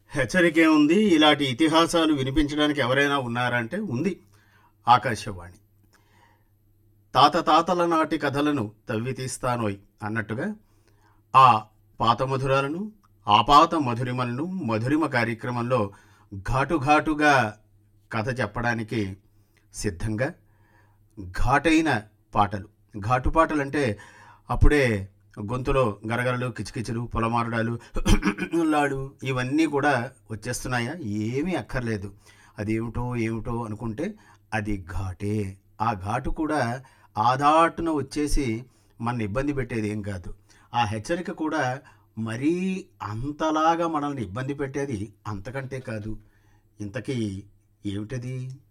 హెచ్చరికే ఉంది ఇలాంటి ఇతిహాసాలు వినిపించడానికి ఎవరైనా ఉన్నారంటే ఉంది ఆకాశవాణి తాత తాతల నాటి కథలను తవ్వి తీస్తానోయ్ అన్నట్టుగా ఆ పాత మధురాలను ఆపాత మధురిమలను మధురిమ కార్యక్రమంలో ఘాటుఘాటుగా కథ చెప్పడానికి సిద్ధంగా ఘాటైన పాటలు ఘాటు పాటలు అంటే అప్పుడే గొంతులో గరగరలు కిచకిచలు పొలమారడాలు లాడు ఇవన్నీ కూడా వచ్చేస్తున్నాయా ఏమీ అక్కర్లేదు అదేమిటో ఏమిటో అనుకుంటే అది ఘాటే ఆ ఘాటు కూడా ఆదాటున వచ్చేసి మన ఇబ్బంది పెట్టేది ఏం కాదు ఆ హెచ్చరిక కూడా మరీ అంతలాగా మనల్ని ఇబ్బంది పెట్టేది అంతకంటే కాదు ఇంతకీ ఏమిటది